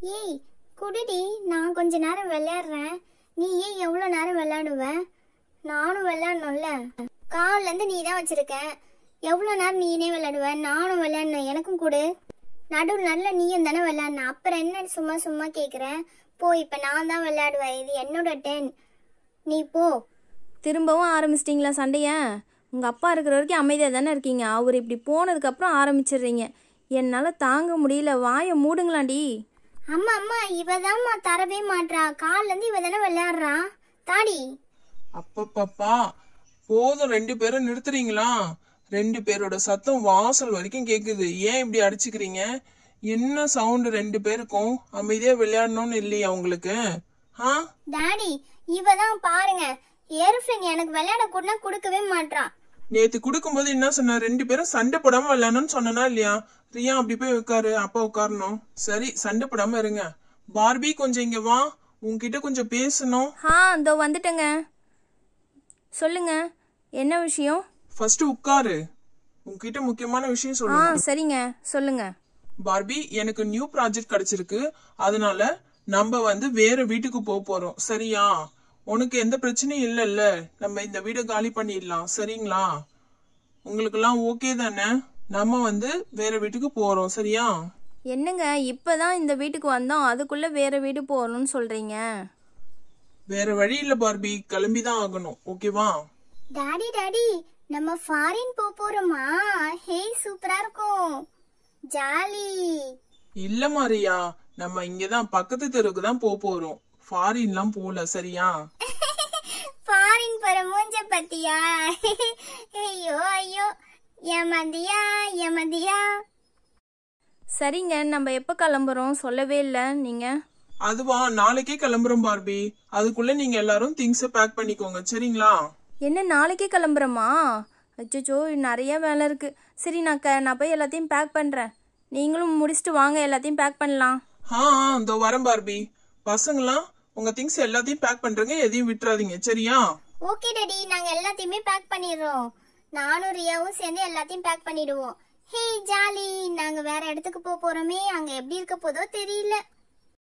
ஏய் குடுடி நான் கொஞ்ச நேரம் விளையாடுறேன் நீ ஏன் எவ்வளோ நேரம் விளையாடுவ நானும் விளையாடணும்ல கால்ல இருந்து நீ தான் வச்சிருக்க எவ்வளோ நேரம் நீனே விளையாடுவ நானும் விளையாடணும் எனக்கும் கொடு நடுவில் நல்ல நீயும் தானே விளையாடணும் அப்புறம் என்ன சும்மா சும்மா கேட்குற போ இப்போ நான் தான் விளையாடுவேன் இது என்னோட டென் நீ போ திரும்பவும் ஆரம்பிச்சிட்டிங்களா சண்டைய உங்கள் அப்பா இருக்கிற வரைக்கும் அமைதியாக தானே இருக்கீங்க அவர் இப்படி போனதுக்கப்புறம் ஆரம்பிச்சிடுறீங்க என்னால் தாங்க முடியல வாயை மூடுங்களாண்டி அம்மா அம்மா இவ தரவே மாட்றா கால்ல இருந்து இவ தானே விளையாடுறா தாடி அப்பப்பப்பா போதும் ரெண்டு பேரும் நிறுத்துறீங்களா ரெண்டு பேரோட சத்தம் வாசல் வரைக்கும் கேக்குது ஏன் இப்படி அடிச்சுக்கிறீங்க என்ன சவுண்ட் ரெண்டு பேருக்கும் அமைதியா விளையாடணும்னு இல்லையா உங்களுக்கு ஆ டாடி இவ தான் பாருங்க ஏரோப்ளேன் எனக்கு விளையாட கூடனா கொடுக்கவே மாட்றா நேத்து கொடுக்கும்போது என்ன சொன்ன ரெண்டு பேரும் சண்டை போடாம விளையாடணும்னு சொன்னனா இல்லையா ரியா அப்படி போய் உட்காரு அப்பா உட்காரணும் சரி சண்டை போடாம இருங்க பார்பி கொஞ்சம் இங்க வா உன்கிட்ட கொஞ்சம் பேசணும் ஆ இதோ வந்துட்டேங்க சொல்லுங்க என்ன விஷயம் ஃபர்ஸ்ட் உட்காரு உன்கிட்ட முக்கியமான விஷயம் ஆ சொல்லணும் சரிங்க சொல்லுங்க பார்பி எனக்கு நியூ ப்ராஜெக்ட் கிடைச்சிருக்கு அதனால நம்ம வந்து வேற வீட்டுக்கு போக போறோம் சரியா உனக்கு எந்த பிரச்சனையும் இல்லைல்ல நம்ம இந்த வீடை காலி பண்ணிடலாம் சரிங்களா உங்களுக்கெல்லாம் ஓகே தானே நம்ம வந்து வேற வீட்டுக்கு போறோம் சரியா என்னங்க இப்பதான் இந்த வீட்டுக்கு வந்தோம் அதுக்குள்ள வேற வீடு போகணும்னு சொல்றீங்க வேற வழி இல்ல பார்பி கிளம்பி தான் ஆகணும் ஓகேவா டாடி டாடி நம்ம ஃபாரின் போக போறோமா ஹே சூப்பரா இருக்கும் ஜாலி இல்ல மாரியா நம்ம இங்கதான் பக்கத்து தெருவுக்கு தான் போக போறோம் ஃபாரின்லாம் போல சரியா ஃபாரின் போற மூஞ்ச பத்தியா ஐயோ ஐயோ ஏமாந்தியா ஏமாந்தியா சரிங்க நம்ம எப்போ கிளம்புறோம் சொல்லவே இல்லை நீங்க அதுவா நாளைக்கே கிளம்புறோம் பார்பி அதுக்குள்ள நீங்க எல்லாரும் திங்ஸ பேக் பண்ணிக்கோங்க சரிங்களா என்ன நாளைக்கே கிளம்புறோமா அச்சோ நிறைய வேலை இருக்கு சரி நான் க நான் போய் எல்லாத்தையும் பேக் பண்றேன் நீங்களும் முடிச்சுட்டு வாங்க எல்லாத்தையும் பேக் பண்ணலாம் ஆ ஆ, இதோ வரேன் பார்பி பசங்களாம் உங்க திங்ஸ் எல்லாத்தையும் பேக் பண்றீங்க எதையும் விட்டுறாதீங்க சரியா ஓகே டாடி நாங்க எல்லாத்தையுமே பேக் பண்ணிடுறோம் நானும் ரியாவும் சேர்ந்து எல்லாத்தையும் பேக் பண்ணிடுவோம் ஹே ஜாலி நாங்க வேற இடத்துக்கு போக போறோமே அங்க எப்படி இருக்க போதோ தெரியல